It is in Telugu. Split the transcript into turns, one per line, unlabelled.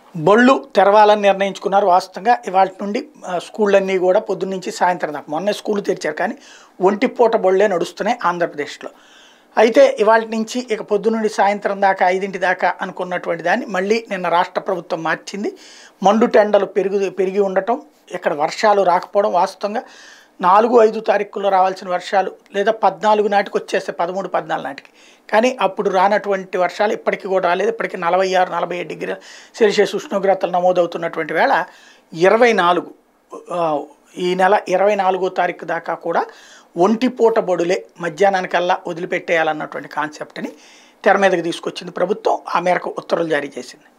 బళ్ళు తెరవాలని నిర్ణయించుకున్నారు వాస్తవంగా ఇవాళ నుండి ఆ, స్కూళ్ళన్నీ కూడా పొద్దున్న నుంచి సాయంత్రం దాకా మొన్నే స్కూల్ తెరిచారు కానీ ఒంటిపూట బళ్ళే నడుస్తున్నాయి ఆంధ్రప్రదేశ్లో అయితే ఇవాళ నుంచి ఇక పొద్దు నుండి సాయంత్రం దాకా ఐదింటి దాకా అనుకున్నటువంటి దాన్ని మళ్ళీ నిన్న రాష్ట్ర ప్రభుత్వం మార్చింది మండు టెండలు పెరుగు పెరిగి ఉండటం ఇక్కడ వర్షాలు రాకపోవడం వాస్తవంగా నాలుగు ఐదు తారీఖుల్లో రావాల్సిన వర్షాలు లేదా పద్నాలుగు నాటికి వచ్చేస్తే పదమూడు పద్నాలుగు నాటికి కానీ అప్పుడు రానటువంటి వర్షాలు ఇప్పటికీ కూడా రాలేదు ఇప్పటికీ నలభై ఆరు నలభై ఏడు డిగ్రీ సెల్సియస్ ఉష్ణోగ్రతలు నమోదవుతున్నటువంటి వేళ ఇరవై నాలుగు ఆ, ఈ నెల ఇరవై నాలుగో తారీఖు దాకా కూడా ఒంటిపూట బడులే మధ్యాహ్నానికల్లా వదిలిపెట్టేయాలన్నటువంటి కాన్సెప్ట్ని తెర మీదకి తీసుకొచ్చింది ప్రభుత్వం ఆ మేరకు ఉత్తర్వులు జారీ చేసింది